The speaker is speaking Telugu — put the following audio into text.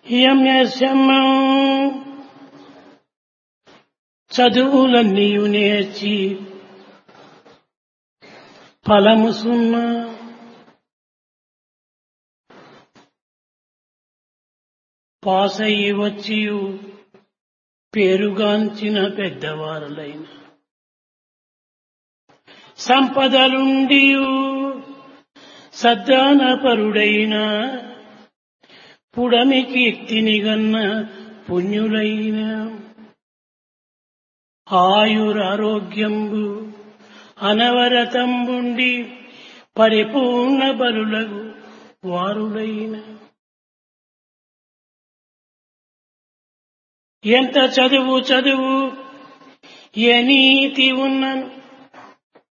ఎంఎస్ఎం చదువులన్నీయు నేర్చి ఫలము సున్నా పాసయి వచ్చి పేరుగాంచిన పెద్దవారులైన సంపదలుండి సద్దానపరుడైన పుడమి కీర్తినిగన్న పుణ్యులైన ఆయురారోగ్యంబు అనవరతంబుండి పరిపూర్ణ బలులగు వారులైన ఎంత చదువు చదువు ఏ నీతి ఉన్నను